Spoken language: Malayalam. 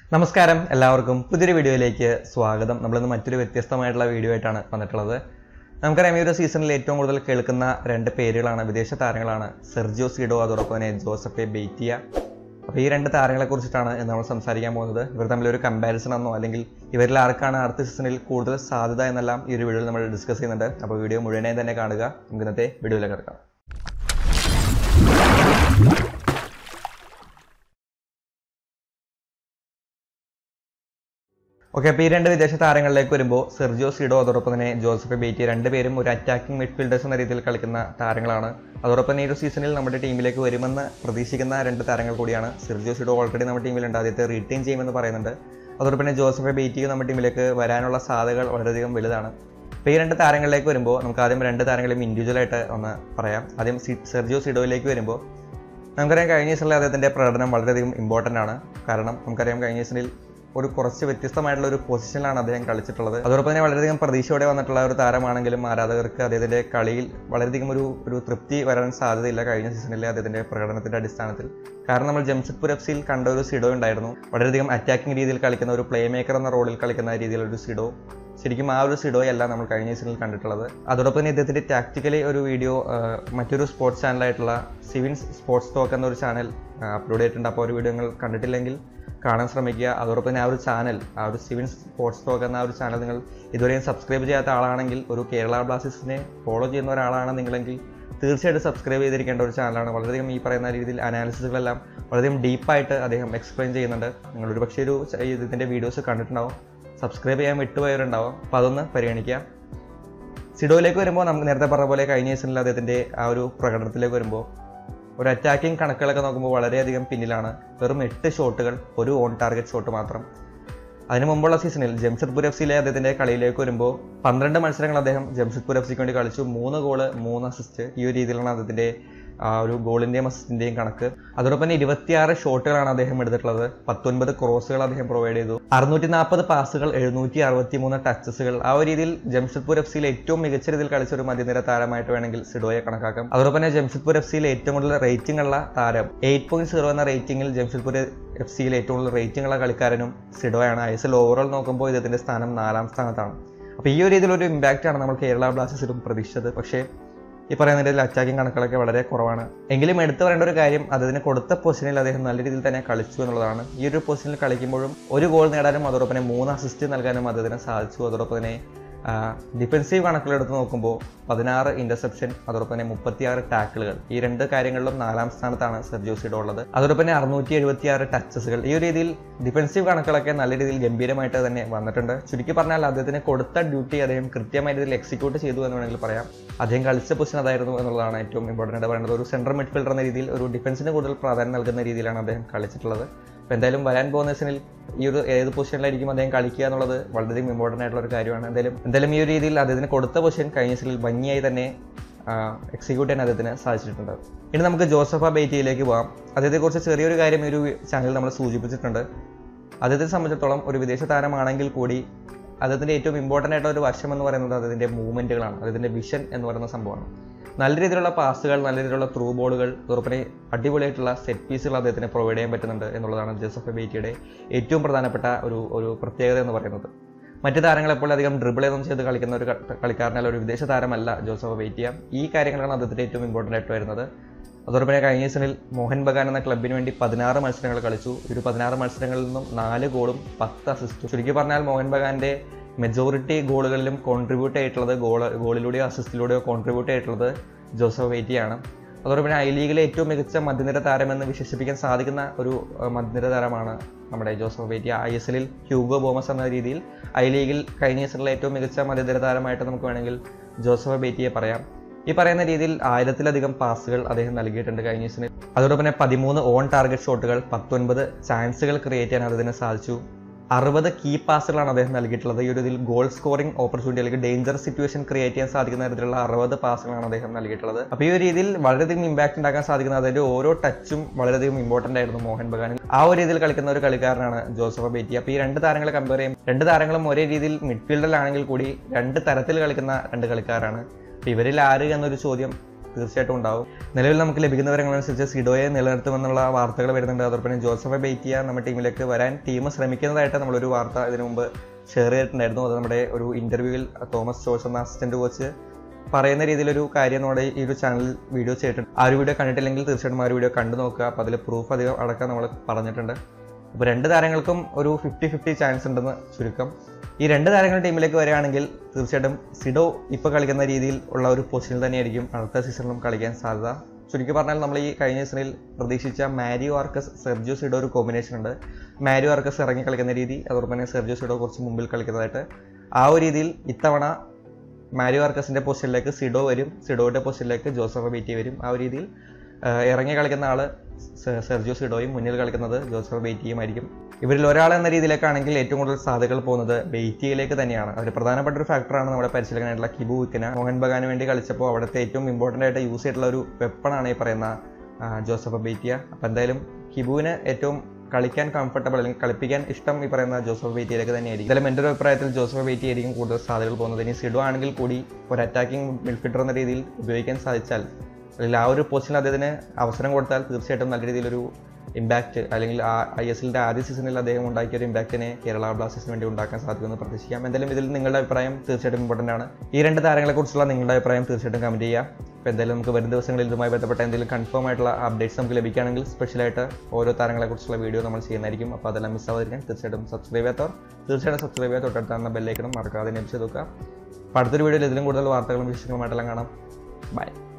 നമസ്കാരം എല്ലാവർക്കും പുതിയൊരു വീഡിയോയിലേക്ക് സ്വാഗതം നമ്മളിന്ന് മറ്റൊരു വ്യത്യസ്തമായിട്ടുള്ള വീഡിയോ ആയിട്ടാണ് വന്നിട്ടുള്ളത് നമുക്കറിയാം ഈ ഒരു സീസണിൽ ഏറ്റവും കൂടുതൽ കേൾക്കുന്ന രണ്ട് പേരുകളാണ് വിദേശ താരങ്ങളാണ് സെർജിയോ സീഡോ അതോടൊപ്പം തന്നെ ജോസഫെ ബെയ്റ്റിയ അപ്പോൾ ഈ രണ്ട് താരങ്ങളെ കുറിച്ചിട്ടാണ് ഇന്ന് നമ്മൾ സംസാരിക്കാൻ പോകുന്നത് ഇവർ തമ്മിൽ ഒരു കമ്പാരിസൺ എന്നോ അല്ലെങ്കിൽ ഇവരിൽ ആർക്കാണ് അടുത്ത സീസണിൽ കൂടുതൽ സാധ്യത എന്നെല്ലാം ഈ ഒരു വീഡിയോയിൽ നമ്മൾ ഡിസ്കസ് ചെയ്യുന്നുണ്ട് അപ്പോൾ വീഡിയോ മുഴുവനായി തന്നെ കാണുക നമുക്ക് ഇന്നത്തെ വീഡിയോയിലേക്ക് കിടക്കാം ഓക്കെ അപ്പോൾ ഈ രണ്ട് വിദേശ താരങ്ങളിലേക്ക് വരുമ്പോൾ സെർജിയോ സിഡോ അതോടൊപ്പം തന്നെ ജോസഫ് ബേറ്റി രണ്ടുപേരും ഒരു അറ്റാക്കിംഗ് മിഡ്ഫീൽഡേഴ്സ് എന്ന രീതിയിൽ കളിക്കുന്ന താരങ്ങളാണ് അതോടൊപ്പം തന്നെ ഈ ഒരു സീസണിൽ നമ്മുടെ ടീമിലേക്ക് വരുമെന്ന് പ്രതീക്ഷിക്കുന്ന രണ്ട് താരങ്ങൾ കൂടിയാണ് സെർജിയോ സിഡോ ഓൾറെഡി നമ്മുടെ ടീമിലുണ്ട് ആദ്യത്തെ റീറ്റെയിൻ ചെയ്യുമെന്ന് പറയുന്നുണ്ട് അതോടൊപ്പം തന്നെ ജോസഫ് ബേറ്റിക്ക് നമ്മുടെ ടീമിലേക്ക് വരാനുള്ള സാധ്യതകൾ വളരെയധികം വലുതാണ് അപ്പോൾ ഈ രണ്ട് താരങ്ങളിലേക്ക് വരുമ്പോൾ നമുക്ക് ആദ്യം രണ്ട് താരങ്ങളെയും ഇൻഡിവിജ്വലായിട്ട് ഒന്ന് പറയാം ആദ്യം സി സെർജിയോ സിഡോയിലേക്ക് വരുമ്പോൾ നമുക്കറിയാം കഴിഞ്ഞ സീസണിൽ അദ്ദേഹത്തിൻ്റെ പ്രകടനം വളരെയധികം ഇമ്പോർട്ടൻ്റ് ആണ് കാരണം നമുക്കറിയാം കഴിഞ്ഞ സീസണിൽ ഒരു കുറച്ച് വ്യത്യസ്തമായിട്ടുള്ള ഒരു പൊസിഷനിലാണ് അദ്ദേഹം കളിച്ചിട്ടുള്ളത് അതോടൊപ്പം തന്നെ വളരെയധികം പ്രതീക്ഷയോടെ വന്നിട്ടുള്ള ഒരു താരമാണെങ്കിലും ആരാധകർക്ക് അദ്ദേഹത്തിൻ്റെ കളിയിൽ വളരെയധികം ഒരു ഒരു തൃപ്തി വരാൻ സാധ്യതയില്ല കഴിഞ്ഞ സീസണിലെ അദ്ദേഹത്തിൻ്റെ പ്രകടനത്തിൻ്റെ അടിസ്ഥാനത്തിൽ കാരണം നമ്മൾ ജംഷഡ്പൂർ എഫ് സിയിൽ കണ്ട ഒരു സിഡോ ഉണ്ടായിരുന്നു വളരെയധികം അറ്റാക്കിംഗ് രീതിയിൽ കളിക്കുന്ന ഒരു പ്ലേ മേക്കർ എന്ന റോളിൽ കളിക്കുന്ന രീതിയിലൊരു സിഡോ ശരിക്കും ആ ഒരു സിഡോയല്ല നമ്മൾ കഴിഞ്ഞ സീസണിൽ കണ്ടിട്ടുള്ളത് അതോടൊപ്പം തന്നെ ഇദ്ദേഹത്തിൻ്റെ ടാക്ടിക്കലി ഒരു വീഡിയോ മറ്റൊരു സ്പോർട്സ് ചാനലായിട്ടുള്ള സിവിൻസ് സ്പോർട്സ് ടോക്ക് എന്നൊരു ചാനൽ അപ്ലോഡ് ചെയ്തിട്ടുണ്ട് അപ്പോൾ ഒരു വീഡിയോ നിങ്ങൾ കണ്ടിട്ടില്ലെങ്കിൽ കാണാൻ ശ്രമിക്കുക അതോടൊപ്പം തന്നെ ആ ഒരു ചാനൽ ആ ഒരു സിവിൻസ് സ്പോർട്സ് ടോക്ക് എന്ന ആ ഒരു ചാനൽ നിങ്ങൾ ഇതുവരെയും സബ്സ്ക്രൈബ് ചെയ്യാത്ത ആളാണെങ്കിൽ ഒരു കേരള ബ്ലാസ്റ്റേഴ്സിനെ ഫോളോ ചെയ്യുന്ന ഒരാളാണ് നിങ്ങളെങ്കിൽ തീർച്ചയായിട്ടും സബ്സ്ക്രൈബ് ചെയ്തിരിക്കേണ്ട ഒരു ചാനലാണ് വളരെയധികം ഈ പറയുന്ന രീതിയിൽ അനാലിസിസുകളെല്ലാം വളരെയധികം ഡീപ്പായിട്ട് അദ്ദേഹം എക്സ്പ്ലെയിൻ ചെയ്യുന്നുണ്ട് നിങ്ങൾ ഒരു പക്ഷേ ഒരു ഇതിൻ്റെ വീഡിയോസ് കണ്ടിട്ടുണ്ടാവും സബ്സ്ക്രൈബ് ചെയ്യാൻ വിട്ടുപോയവരുണ്ടാവും അപ്പോൾ അതൊന്ന് പരിഗണിക്കുക സിഡോയിലേക്ക് വരുമ്പോൾ നമുക്ക് നേരത്തെ പറഞ്ഞ പോലെ കഴിഞ്ഞ സീസണിൽ അദ്ദേഹത്തിൻ്റെ ആ ഒരു പ്രകടനത്തിലേക്ക് വരുമ്പോൾ ഒരു അറ്റാക്കിംഗ് കണക്കുകളൊക്കെ നോക്കുമ്പോൾ വളരെയധികം പിന്നിലാണ് വെറും എട്ട് ഷോട്ടുകൾ ഒരു ഓൺ ടാർഗറ്റ് ഷോട്ട് മാത്രം അതിന് മുമ്പുള്ള സീസണിൽ ജംഷഡ്പൂർ എഫ് സിയിലെ അദ്ദേഹത്തിൻ്റെ കളിയിലേക്ക് വരുമ്പോൾ പന്ത്രണ്ട് മത്സരങ്ങൾ അദ്ദേഹം ജംഷഡ്പൂർ എഫ് സിക്ക് വേണ്ടി കളിച്ചു മൂന്ന് ഗോള് മൂന്ന് അസിസ്റ്റ് ഈ ഒരു രീതിയിലാണ് അദ്ദേഹത്തിൻ്റെ ആ ഒരു ഗോളിൻ്റെയും അസിസ്റ്റിൻ്റെയും കണക്ക് അതോടൊപ്പം തന്നെ ഇരുപത്തിയാറ് ഷോട്ടുകളാണ് അദ്ദേഹം എടുത്തിട്ടുള്ളത് പത്തൊൻപത് ക്രോസുകൾ അദ്ദേഹം പ്രൊവൈഡ് ചെയ്തു അറുന്നൂറ്റി നാൽപ്പത് പാസുകൾ എഴുന്നൂറ്റി അറുപത്തി മൂന്ന് ടച്ചസുകൾ ആ ഒരു രീതിയിൽ ജംഷഡ്പൂർ എഫ് സിയിൽ ഏറ്റവും മികച്ച രീതിയിൽ കളിച്ച ഒരു മധ്യനിര താരമായിട്ട് വേണമെങ്കിൽ സിഡോയെ കണക്കാക്കാം അതോടൊപ്പം തന്നെ ജംഷഡ്പൂർ എഫ് സിയിൽ ഏറ്റവും കൂടുതൽ റേറ്റിംഗ് ഉള്ള താരം എയ്റ്റ് പോയിന്റ് സീറോ എന്ന റേറ്റിംഗിൽ ജംഷഡ്പൂർ എഫ് സിയിൽ ഏറ്റവും കൂടുതൽ റേറ്റിംഗ് ഉള്ള കളിക്കാരനും സിഡോയാണ് ഐ എസ് എൽ ഓവറോൾ നോക്കുമ്പോൾ ഇതിന്റെ സ്ഥാനം നാലാം സ്ഥാനത്താണ് അപ്പോൾ ഈ ഒരു രീതിയിലൊരു ഇമ്പാക്റ്റ് ആണ് നമ്മൾ കേരള ബ്ലാസ്റ്റേഴ്സിലും പ്രതീക്ഷിച്ചത് പക്ഷേ ഈ പറയുന്ന രീതിയിൽ അറ്റാക്കിംഗ് കണക്കുകളൊക്കെ വളരെ കുറവാണ് എങ്കിലും എടുത്തു പറയേണ്ട ഒരു കാര്യം അതിന് കൊടുത്ത പൊസിഷനിൽ അദ്ദേഹം നല്ല രീതിയിൽ തന്നെ കളിച്ചു എന്നുള്ളതാണ് ഈ ഒരു പൊസിഷനിൽ കളിക്കുമ്പോഴും ഒരു ഗോൾ നേടാനും അതോടൊപ്പം തന്നെ മൂന്ന് അസിസ്റ്റ് നൽകാനും അദ്ദേഹത്തിന് സാധിച്ചു അതോടൊപ്പം തന്നെ ഡിഫൻസീവ് കണക്കുകൾ എടുത്ത് നോക്കുമ്പോൾ പതിനാറ് ഇന്റർസെപ്ഷൻ അതോടൊപ്പം തന്നെ മുപ്പത്തിയാറ് ടാക്കിളുകൾ ഈ രണ്ട് കാര്യങ്ങളിലും നാലാം സ്ഥാനത്താണ് സെർജിയോ സിഡോ ഉള്ളത് അതോടൊപ്പം തന്നെ അറുന്നൂറ്റി എഴുപത്തിയാറ് ടച്ചസുകൾ ഈ ഒരു രീതിയിൽ ഡിഫൻസീവ് കണക്കുകളൊക്കെ നല്ല രീതിയിൽ ഗംഭീരമായിട്ട് തന്നെ വന്നിട്ടുണ്ട് ചുരുക്കി പറഞ്ഞാൽ അദ്ദേഹത്തിന് കൊടുത്ത ഡ്യൂട്ടി അദ്ദേഹം കൃത്യമായ രീതിയിൽ എക്സിക്യൂട്ട് ചെയ്തു എന്ന് വേണമെങ്കിൽ പറയാം അദ്ദേഹം കളിച്ച പൊസിഷൻ അതായിരുന്നു എന്നുള്ളതാണ് ഏറ്റവും ഇമ്പോർട്ടൻ്റ് ആയിട്ട് പറയുന്നത് ഒരു സെൻട്രൽ മിഡ്ഫീൽഡർ എന്ന രീതിയിൽ ഒരു ഡിഫൻസിന് കൂടുതൽ പ്രാധാന്യം നൽകുന്ന രീതിയിലാണ് അദ്ദേഹം കളിച്ചിട്ടുള്ളത് അപ്പോൾ എന്തായാലും വരാൻ പോകുന്ന സീസണിൽ ഈ ഒരു ഏത് പൊസിഷനിലായിരിക്കും അദ്ദേഹം കളിക്കുക എന്നുള്ളത് വളരെയധികം ഇമ്പോർട്ടൻ്റ് ആയിട്ടുള്ള ഒരു കാര്യമാണ് എന്തായാലും എന്തായാലും ഈ ഒരു രീതിയിൽ അദ്ദേഹത്തിന് കൊടുത്ത പൊസിഷൻ കഴിഞ്ഞ സീസണിൽ ഭംഗിയായി തന്നെ എക്സിക്യൂട്ട് ചെയ്യാൻ അദ്ദേഹത്തിന് സാധിച്ചിട്ടുണ്ട് ഇനി നമുക്ക് ജോസഫ ബേറ്റിയിലേക്ക് പോകാം അദ്ദേഹത്തെക്കുറിച്ച് ചെറിയൊരു കാര്യം ഈ ഒരു ചാനൽ നമ്മൾ സൂചിപ്പിച്ചിട്ടുണ്ട് അദ്ദേഹത്തെ സംബന്ധിച്ചിടത്തോളം ഒരു വിദേശ താരമാണെങ്കിൽ കൂടി അദ്ദേഹത്തിൻ്റെ ഏറ്റവും ഇമ്പോർട്ടൻ്റ് ആയിട്ടുള്ള ഒരു വശം എന്ന് പറയുന്നത് അദ്ദേഹത്തിൻ്റെ മൂവ്മെൻറ്റുകളാണ് അദ്ദേഹത്തിൻ്റെ വിഷൻ എന്ന് പറയുന്ന സംഭവമാണ് നല്ല രീതിയിലുള്ള പാസുകൾ നല്ല രീതിയിലുള്ള ത്രൂ ബോളുകൾ അതോടൊപ്പം അടിപൊളിയായിട്ടുള്ള സെറ്റ് പീസുകൾ അദ്ദേഹത്തിന് പ്രൊവൈഡ് ചെയ്യാൻ പറ്റുന്നുണ്ട് എന്നുള്ളതാണ് ജോസഫ് ബേറ്റിയുടെ ഏറ്റവും പ്രധാനപ്പെട്ട ഒരു ഒരു പ്രത്യേകത എന്ന് പറയുന്നത് മറ്റു താരങ്ങളെപ്പോൾ അധികം ഡ്രിബിൾ ഒന്നും ചെയ്ത് കളിക്കുന്ന ഒരു കളിക്കാരനല്ല ഒരു വിദേശ താരമല്ല ജോസഫ് ബേറ്റിയ ഈ കാര്യങ്ങളാണ് അദ്ദേഹത്തിൻ്റെ ഏറ്റവും ഇമ്പോർട്ടൻ്റ് ആയിട്ട് വരുന്നത് അതോടൊപ്പം തന്നെ കഴിഞ്ഞ സീസണിൽ മോഹൻ ബഗാൻ എന്ന ക്ലബിന് വേണ്ടി പതിനാറ് മത്സരങ്ങൾ കളിച്ചു ഒരു പതിനാറ് മത്സരങ്ങളിൽ നിന്നും നാല് ഗോളും പത്ത് അസിസ്റ്റും ചുരുക്കി പറഞ്ഞാൽ മോഹൻ ബഗാന്റെ മെജോറിറ്റി ഗോളുകളിലും കോൺട്രിബ്യൂട്ട് ആയിട്ടുള്ളത് ഗോൾ ഗോളിലൂടെയോ അസിസ്റ്റിലൂടെയോ കോൺട്രിബ്യൂട്ട് ആയിട്ടുള്ളത് ജോസഫ് വെയിറ്റിയാണ് അതോടൊപ്പം ഐ ലീഗിലെ ഏറ്റവും മികച്ച മധ്യനിര താരമെന്ന് വിശേഷിപ്പിക്കാൻ സാധിക്കുന്ന ഒരു മധ്യനിര താരമാണ് നമ്മുടെ ജോസഫ് വെയിറ്റി ഐ എസ് എല്ലിൽ ഹ്യൂഗോ ബോമസ് എന്ന രീതിയിൽ ഐ ലീഗിൽ കഴിഞ്ഞ സീസണിലെ ഏറ്റവും മികച്ച മധ്യനിര താരമായിട്ട് നമുക്ക് വേണമെങ്കിൽ ജോസഫ് ബേറ്റിയെ പറയാം ഈ പറയുന്ന രീതിയിൽ ആയിരത്തിലധികം പാസുകൾ അദ്ദേഹം നൽകിയിട്ടുണ്ട് കഴിഞ്ഞ സീസണിൽ അതോടൊപ്പം തന്നെ പതിമൂന്ന് ഓൺ ടാർഗറ്റ് ഷോട്ടുകൾ പത്തൊൻപത് ചാൻസുകൾ ക്രിയേറ്റ് ചെയ്യാൻ അദ്ദേഹത്തിന് സാധിച്ചു അറുപത് കീ പാസുകളാണ് അദ്ദേഹം നൽകിയിട്ടുള്ളത് ഈ ഒരു ഇതിൽ ഗോൾ സ്കോറിംഗ് ഓപ്പർച്യൂണിറ്റി അല്ലെങ്കിൽ ഡേഞ്ചർ സിറ്റുവേഷൻ ക്രിയേറ്റ് ചെയ്യാൻ സാധിക്കുന്ന തരത്തിലുള്ള അറുപത് പാസുകളാണ് അദ്ദേഹം നൽകിയിട്ടുള്ളത് അപ്പോൾ ഈ ഒരു രീതിയിൽ വളരെയധികം ഇമ്പാക്ട് ഉണ്ടാക്കാൻ സാധിക്കുന്ന അതിന്റെ ഓരോ ടച്ചും വളരെയധികം ഇമ്പോർട്ടന്റ് ആയിരുന്നു മോഹൻ ബഗാനിൽ ആ ഒരു രീതിയിൽ കളിക്കുന്ന ഒരു കളിക്കാരനാണ് ജോസഫ് ബേറ്റി അപ്പോൾ ഈ രണ്ട് താരങ്ങളെ കമ്പയർ ചെയ്യും രണ്ട് താരങ്ങളും ഒരേ രീതിയിൽ മിഡ്ഫീൽഡിലാണെങ്കിൽ കൂടി രണ്ട് തരത്തിൽ കളിക്കുന്ന രണ്ട് കളിക്കാരാണ് അപ്പോൾ ഇവരിൽ ആര് എന്നൊരു ചോദ്യം തീർച്ചയായിട്ടും ഉണ്ടാവും നിലവിൽ നമുക്ക് ലഭിക്കുന്ന വിവരങ്ങളനുസരിച്ച് സിഡോയെ നിലനിർത്തുമെന്നുള്ള വാർത്തകൾ വരുന്നുണ്ട് അതോടൊപ്പം തന്നെ ജോസഫ് ബെയ്റ്റിയ നമ്മുടെ ടീമിലേക്ക് വരാൻ ടീം ശ്രമിക്കുന്നതായിട്ട് നമ്മളൊരു വാർത്ത ഇതിനു മുമ്പ് ഷെയർ ചെയ്തിട്ടുണ്ടായിരുന്നു അത് നമ്മുടെ ഒരു ഇന്റർവ്യൂവിൽ തോമസ് ജോസ് എന്ന അസിസ്റ്റന്റ് കോച്ച് പറയുന്ന രീതിയിലൊരു കാര്യം നമ്മുടെ ഈ ഒരു ചാനൽ വീഡിയോ ചെയ്തിട്ടുണ്ട് ആ ഒരു വീഡിയോ കണ്ടിട്ടില്ലെങ്കിൽ തീർച്ചയായിട്ടും ആ ഒരു വീഡിയോ കണ്ടു നോക്കുക അപ്പോൾ അതിൽ പ്രൂഫ് അധികം അടക്കം നമ്മൾ പറഞ്ഞിട്ടുണ്ട് അപ്പോൾ രണ്ട് താരങ്ങൾക്കും ഒരു ഫിഫ്റ്റി ഫിഫ്റ്റി ചാൻസ് ഉണ്ടെന്ന് ചുരുക്കം ഈ രണ്ട് താരങ്ങൾ ടീമിലേക്ക് വരികയാണെങ്കിൽ തീർച്ചയായിട്ടും സിഡോ ഇപ്പോൾ കളിക്കുന്ന രീതിയിൽ ഉള്ള ഒരു പൊസിഷനിൽ തന്നെയായിരിക്കും അടുത്ത സീസണിലും കളിക്കാൻ സാധ്യത ചുരുക്കി പറഞ്ഞാൽ നമ്മൾ ഈ കഴിഞ്ഞ സീസണിൽ പ്രതീക്ഷിച്ച മാരിയോ ആർക്കസ് സെർജിയോ സിഡോ ഒരു കോമ്പിനേഷൻ ഉണ്ട് മാരിയോ ആർക്കസ് ഇറങ്ങി കളിക്കുന്ന രീതി അതോടൊപ്പം തന്നെ സെർജിയോ സിഡോ കുറച്ച് മുമ്പിൽ കളിക്കുന്നതായിട്ട് ആ ഒരു രീതിയിൽ ഇത്തവണ മാരിയോ ആർക്കസിന്റെ പൊസിഷനിലേക്ക് സിഡോ വരും സിഡോയുടെ പൊസിഷനിലേക്ക് ജോസഫ് ബീറ്റി വരും ആ ഒരു രീതിയിൽ ആ, ഇറങ്ങി കളിക്കുന്ന ആള് സെ- സെർജിയോ സിഡോയും മുന്നിൽ കളിക്കുന്നത് ജോസഫ് ബെയ്റ്റിയും ആയിരിക്കും ഇവരിൽ ഒരാൾ എന്ന രീതിയിലേക്കാണെങ്കിൽ ഏറ്റവും കൂടുതൽ സാധ്യതകൾ പോകുന്നത് ബെയ്റ്റിയിലേക്ക് തന്നെയാണ് ഒരു പ്രധാനപ്പെട്ട ഒരു ഫാക്ടറാണ് നമ്മുടെ പരിശീലകനായിട്ടുള്ള കിബു വിക്കന മോഹൻ ബഗാന് വേണ്ടി കളിച്ചപ്പോൾ അവിടുത്തെ ഏറ്റവും ഇമ്പോർട്ടൻ്റ് ആയിട്ട് യൂസ് ചെയ്തിട്ടുള്ള ഒരു വെപ്പണാണ് ഈ പറയുന്ന ആ, ജോസഫ് ബെയ്റ്റിയ അപ്പോൾ എന്തായാലും കിബുവിന് ഏറ്റവും കളിക്കാൻ കംഫർട്ടബിൾ അല്ലെങ്കിൽ കളിപ്പിക്കാൻ ഇഷ്ടം ഈ പറയുന്ന ജോസഫ് ബെയ്റ്റിയിലേക്ക് തന്നെയായിരിക്കും എന്തായാലും എൻ്റെ ഒരു അഭിപ്രായത്തിൽ ജോസഫ് ബെയ്റ്റി ആയിരിക്കും കൂടുതൽ സാധ്യതകൾ പോകുന്നത് ഇനി സിഡോ ആണെങ്കിൽ കൂടി ഒരു അറ്റാക്കിംഗ് മിഡ്ഫീൽഡർ എന്ന രീതിയിൽ ഉപയോഗിക്കാൻ സാധിച്ചാൽ അല്ലെങ്കിൽ ആ ഒരു പൊസിഷനിൽ അദ്ദേഹത്തിന് അവസരം കൊടുത്താൽ തീർച്ചയായിട്ടും നല്ല രീതിയിലൊരു ഇമ്പാക്റ്റ് അല്ലെങ്കിൽ ആ ഐ എസ് എല്ലിൻ്റെ ആദ്യ സീസണിൽ അദ്ദേഹം ഉണ്ടാക്കിയ ഒരു ഇമ്പാക്റ്റിനെ കേരള ബ്ലാസ്റ്റേഴ്സിന് വേണ്ടി ഉണ്ടാക്കാൻ സാധിക്കുമെന്ന് പ്രതീക്ഷിക്കാം എന്തായാലും ഇതിൽ നിങ്ങളുടെ അഭിപ്രായം തീർച്ചയായിട്ടും ഇമ്പോർട്ടൻ്റ് ആണ് ഈ രണ്ട് താരങ്ങളെക്കുറിച്ചുള്ള നിങ്ങളുടെ അഭിപ്രായം തീർച്ചയായിട്ടും കമൻറ്റ് ചെയ്യുക അപ്പോൾ എന്തായാലും നമുക്ക് വരും ദിവസങ്ങളിൽ ഇതുമായി ബന്ധപ്പെട്ട എന്തെങ്കിലും കൺഫേം ആയിട്ടുള്ള അപ്ഡേറ്റ്സ് നമുക്ക് ലഭിക്കുകയാണെങ്കിൽ സ്പെഷ്യലായിട്ട് ഓരോ താരങ്ങളെക്കുറിച്ചുള്ള വീഡിയോ നമ്മൾ ചെയ്യുന്നതായിരിക്കും അപ്പോൾ അതെല്ലാം മിസ് ആവാതിരിക്കാൻ തീർച്ചയായിട്ടും സബ്സ്ക്രൈബ് ചെയ്യാത്തവർ തീർച്ചയായിട്ടും സബ്സ്ക്രൈബ് ചെയ്യാൻ തൊട്ടടുത്ത ബെല്ലൈക്കണം മറക്കാതെ നയിച്ചു നോക്കുക അപ്പോൾ അടുത്തൊരു വീഡിയോയിൽ ഇതിലും കൂടുതൽ വാർത്തകളും വിശേഷങ്ങളുമായിട്ടെല്ലാം കാണാം ബൈ